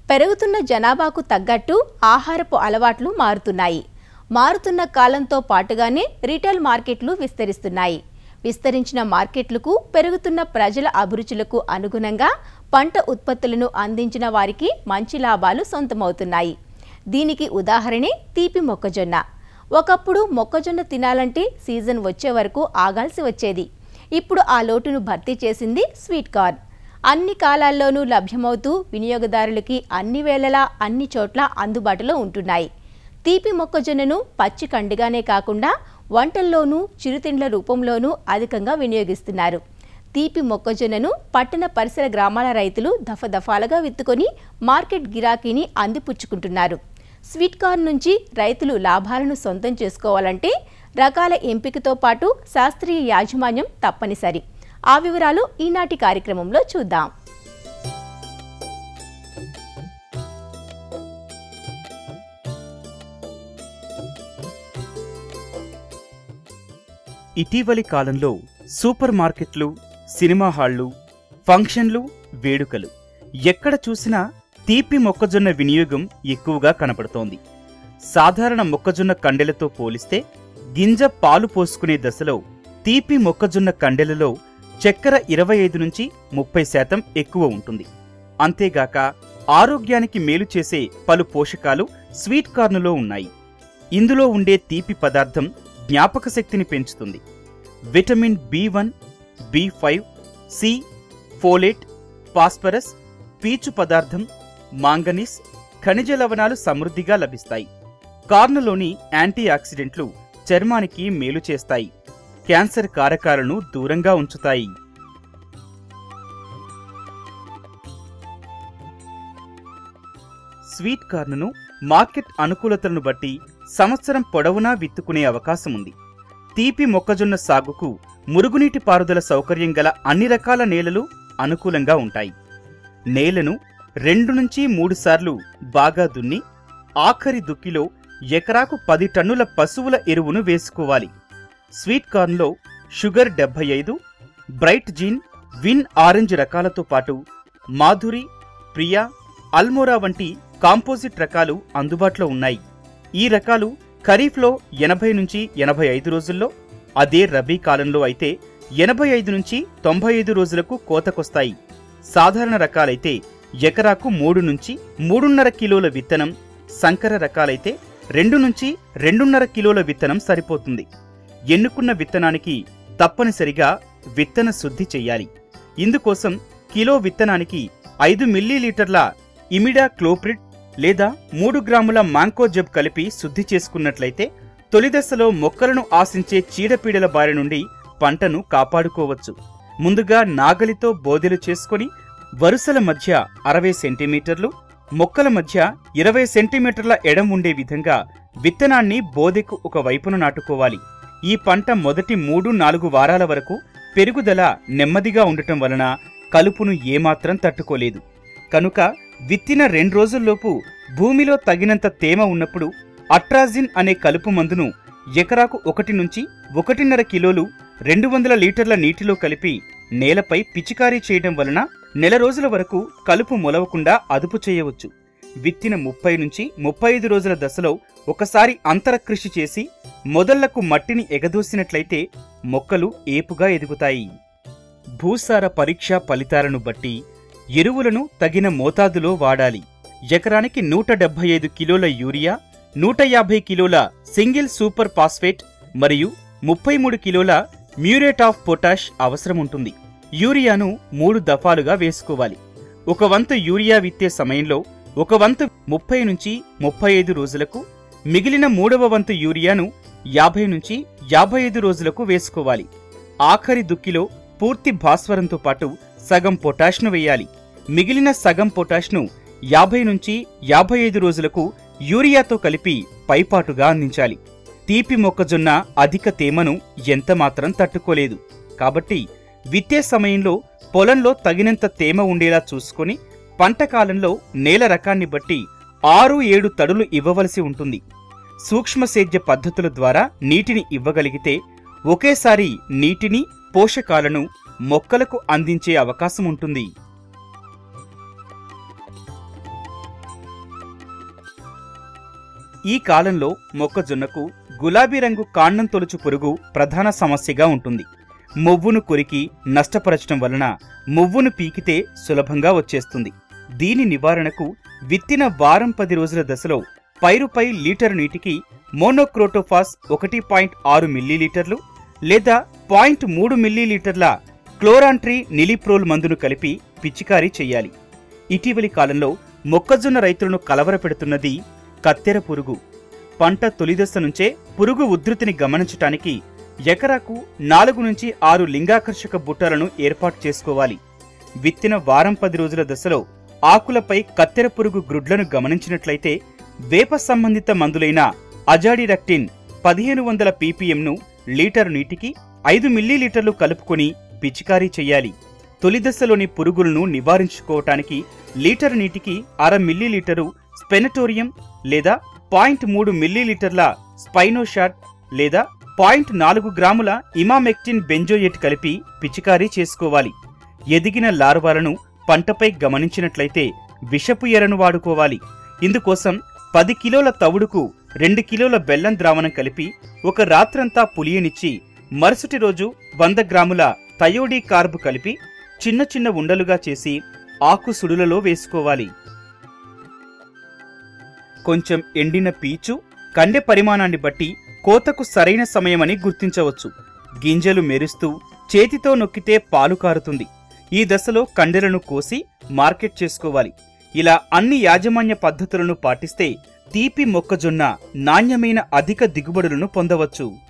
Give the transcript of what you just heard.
పెరుగుతున్న జనాభాకు తగ్గట్టు ఆహారపు అలవాట్లు మారుతున్నాయి మారుతున్న కాలంతో పాటుగానే రీటైల్ మార్కెట్లు విస్తరిస్తున్నాయి విస్తరించిన మార్కెట్లకు పెరుగుతున్న ప్రజల అభిరుచులకు అనుగుణంగా పంట ఉత్పత్తులను అందించిన వారికి మంచి లాభాలు సొంతమవుతున్నాయి దీనికి ఉదాహరణే తీపి మొక్కజొన్న ఒకప్పుడు మొక్కజొన్న తినాలంటే సీజన్ వచ్చే వరకు ఆగాల్సి వచ్చేది ఇప్పుడు ఆ లోటును భర్తీ చేసింది స్వీట్ కార్న్ అన్ని కాలాల్లోనూ లభ్యమవుతూ వినియోగదారులకి అన్ని వేళలా అన్ని చోట్ల అందుబాటులో ఉంటున్నాయి తీపి మొక్కజొన్నను పచ్చి కండిగానే కాకుండా వంటల్లోనూ చిరుతిండ్ల రూపంలోనూ అధికంగా వినియోగిస్తున్నారు తీపి మొక్కజొన్నను పట్టణ పరిసర గ్రామాల రైతులు దఫదఫాలుగా విత్తుకొని మార్కెట్ గిరాకీని అందిపుచ్చుకుంటున్నారు స్వీట్ కార్న్ నుంచి రైతులు లాభాలను సొంతం చేసుకోవాలంటే రకాల ఎంపికతో పాటు శాస్త్రీయ యాజమాన్యం తప్పనిసరి ఆ వివరాలు ఈనాటి కార్యక్రమంలో చూద్దాం ఇటీవలి కాలంలో సూపర్ మార్కెట్లు సినిమా హాళ్లు ఫంక్షన్లు వేడుకలు ఎక్కడ చూసినా తీపి మొక్కజొన్న వినియోగం ఎక్కువగా కనపడుతోంది సాధారణ మొక్కజొన్న కండెలతో పోలిస్తే గింజ పాలు పోసుకునే దశలో తీపి మొక్కజొన్న కండెలలో చక్కెర ఇరవై ఐదు నుంచి ముప్పై శాతం ఎక్కువ ఉంటుంది అంతేగాక ఆరోగ్యానికి మేలు చేసే పలు పోషకాలు స్వీట్ కార్నులో ఉన్నాయి ఇందులో ఉండే తీపి పదార్థం జ్ఞాపక శక్తిని పెంచుతుంది vitamin B one B five C folate phosphorus పీచు పదార్థం మాంగనీస్ ఖనిజ లవణాలు సమృద్ధిగా లభిస్తాయి కార్నులోని యాంటీ ఆక్సిడెంట్లు చర్మానికి మేలు చేస్తాయి క్యాన్సర్ కారకాలను దూరంగా ఉంచుతాయి స్వీట్ కార్న్ను మార్కెట్ అనుకూలతలను బట్టి సంవత్సరం పొడవునా విత్తుకునే అవకాశం ఉంది తీపి మొక్కజొన్న సాగుకు మురుగునీటి పారుదల సౌకర్యం గల అన్ని రకాల నేలలు అనుకూలంగా ఉంటాయి నేలను రెండు నుంచి మూడు సార్లు బాగా దున్ని ఆఖరి దుక్కిలో ఎకరాకు పది టన్నుల పశువుల ఎరువును వేసుకోవాలి స్వీట్ కార్న్లో షుగర్ డెబ్బై ఐదు బ్రైట్ జీన్ విన్ ఆరెంజ్ రకాలతో పాటు మాధురి ప్రియా అల్మోరా వంటి కాంపోజిట్ రకాలు అందుబాటులో ఉన్నాయి ఈ రకాలు ఖరీఫ్లో ఎనభై నుంచి ఎనభై ఐదు రోజుల్లో అదే రబీ కాలంలో అయితే ఎనభై ఐదు నుంచి తొంభై ఐదు రోజులకు కోతకొస్తాయి సాధారణ రకాలైతే ఎకరాకు మూడు నుంచి మూడున్నర కిలోల విత్తనం సంకర రకాలైతే రెండు నుంచి రెండున్నర కిలోల విత్తనం సరిపోతుంది ఎన్నుకున్న విత్తనానికి తప్పనిసరిగా విత్తన శుద్ధి చెయ్యాలి ఇందుకోసం కిలో విత్తనానికి ఐదు మిల్లీలీటర్ల ఇమిడా క్లోప్రిడ్ లేదా మూడు గ్రాముల మాంకోజబ్ కలిపి శుద్ధి చేసుకున్నట్లయితే తొలిదశలో మొక్కలను ఆశించే చీడపీడల బారి నుండి పంటను కాపాడుకోవచ్చు ముందుగా నాగలితో బోదెలు చేసుకొని వరుసల మధ్య అరవై సెంటీమీటర్లు మొక్కల మధ్య ఇరవై సెంటీమీటర్ల ఎడం ఉండే విధంగా విత్తనాన్ని బోదెకు ఒక వైపున నాటుకోవాలి ఈ పంట మొదటి మూడు నాలుగు వారాల వరకు పెరుగుదల నెమ్మదిగా ఉండటం వలన కలుపును ఏమాత్రం తట్టుకోలేదు కనుక విత్తిన రెండు రోజుల్లోపు భూమిలో తగినంత తేమ ఉన్నప్పుడు అట్రాజిన్ అనే కలుపు మందును ఎకరాకు ఒకటి నుంచి ఒకటిన్నర కిలోలు రెండు వందల లీటర్ల నీటిలో కలిపి నేలపై పిచికారీ చేయడం వలన నెల రోజుల వరకు కలుపు మొలవకుండా అదుపు చేయవచ్చు విత్తిన ముప్పై నుంచి ముప్పై ఐదు రోజుల దశలో ఒకసారి అంతర కృషి చేసి మొదళ్లకు మట్టిని ఎగదోసినట్లయితే మొక్కలు ఏపుగా ఎదుగుతాయి భూసార పరీక్ష ఫలితాలను బట్టి ఎరువులను తగిన మోతాదులో వాడాలి ఎకరానికి నూట డెబ్బై ఐదు కిలోల యూరియా నూట యాభై కిలోల సింగిల్ సూపర్ ఫాస్ఫేట్ మరియు ముప్పై మూడు కిలోల మ్యూరేట్ ఆఫ్ పొటాష్ అవసరం ఉంటుంది యూరియాను మూడు దఫాలుగా వేసుకోవాలి ఒక వంతు యూరియా విత్తే సమయంలో ఒక వంతు ముప్పై నుంచి ముప్పై ఐదు రోజులకు మిగిలిన మూడవ వంతు యూరియాను యాభై నుంచి యాభై ఐదు రోజులకు వేసుకోవాలి ఆఖరి దుక్కిలో పూర్తి భాస్వరంతో పాటు సగం పొటాష్ను వేయాలి మిగిలిన సగం పొటాష్ను యాభై నుంచి యాభై ఐదు రోజులకు యూరియాతో కలిపి పైపాటుగా అందించాలి తీపి మొక్కజొన్న అధిక తేమను ఎంతమాత్రం తట్టుకోలేదు కాబట్టి విత్తే సమయంలో పొలంలో తగినంత తేమ ఉండేలా చూసుకొని పంట కాలంలో నేల రకాన్ని బట్టి ఆరు ఏడు తడులు ఇవ్వవలసి ఉంటుంది సూక్ష్మ సేద్య పద్ధతుల ద్వారా నీటిని ఇవ్వగలిగితే ఒకేసారి నీటిని పోషకాలను మొక్కలకు అందించే అవకాశం ఉంటుంది ఈ కాలంలో మొక్కజొన్నకు గులాబీ రంగు కాండం తొలుచు పురుగు ప్రధాన సమస్యగా ఉంటుంది మువ్వును కొరికి నష్టపరచడం వలన మువ్వును పీకితే సులభంగా వచ్చేస్తుంది దీని నివారణకు విత్తిన వారం పది రోజుల దశలో పైరుపై లీటర్ నీటికి మోనోక్రోటోఫాస్ ఒకటి పాయింట్ ఆరు మిల్లీలీటర్లు లేదా పాయింట్ మూడు మిల్లీలీటర్ల క్లోరాంట్రీ నిలిప్రోల్ మందును కలిపి పిచికారీ చేయాలి ఇటీవలి కాలంలో మొక్కజొన్న రైతులను కలవరపెడుతున్నది కత్తెర పురుగు పంట తొలిదశ నుంచే పురుగు ఉధృతిని గమనించటానికి ఎకరాకు నాలుగు నుంచి ఆరు లింగాకర్షక బుట్టలను ఏర్పాటు చేసుకోవాలి విత్తిన వారం పది రోజుల దశలో ఆకులపై కత్తెర పురుగు గ్రుడ్లను గమనించినట్లయితే వేప సంబంధిత మందులైన అజాడిరక్టిన్ పదిహేను వందల పీపీఎంను లీటరు నీటికి ఐదు మిల్లీలీటర్లు కలుపుకొని పిచికారీ చేయాలి తొలి దశలోని పురుగులను నివారించుకోవటానికి లీటర్ నీటికి అర మిల్లీలీటరు స్పెనటోరియం లేదా పాయింట్ మూడు మిల్లీలీటర్ల స్పైనోషాట్ లేదా పాయింట్ నాలుగు గ్రాముల ఇమామెక్టిన్ బెంజోయేట్ కలిపి పిచికారీ చేసుకోవాలి ఎదిగిన లార్వాలను పంటపై గమనించినట్లయితే విషపు ఎరను వాడుకోవాలి ఇందుకోసం పది కిలోల తవుడుకు రెండు కిలోల బెల్లం ద్రావణం కలిపి ఒక రాత్రంతా పులియనిచ్చి మరుసటి రోజు వంద గ్రాముల థయోడీ కార్బ్ కలిపి చిన్న చిన్న ఉండలుగా చేసి ఆకు సుడులలో వేసుకోవాలి కొంచెం ఎండిన పీచు కండె పరిమాణాన్ని బట్టి కోతకు సరైన సమయమని గుర్తించవచ్చు గింజలు మెరుస్తూ చేతితో నొక్కితే పాలు కారుతుంది ఈ దశలో కండెలను కోసి మార్కెట్ చేసుకోవాలి ఇలా అన్ని యాజమాన్య పద్ధతులను పాటిస్తే తీపి మొక్కజొన్న నాణ్యమైన అధిక దిగుబడులను పొందవచ్చు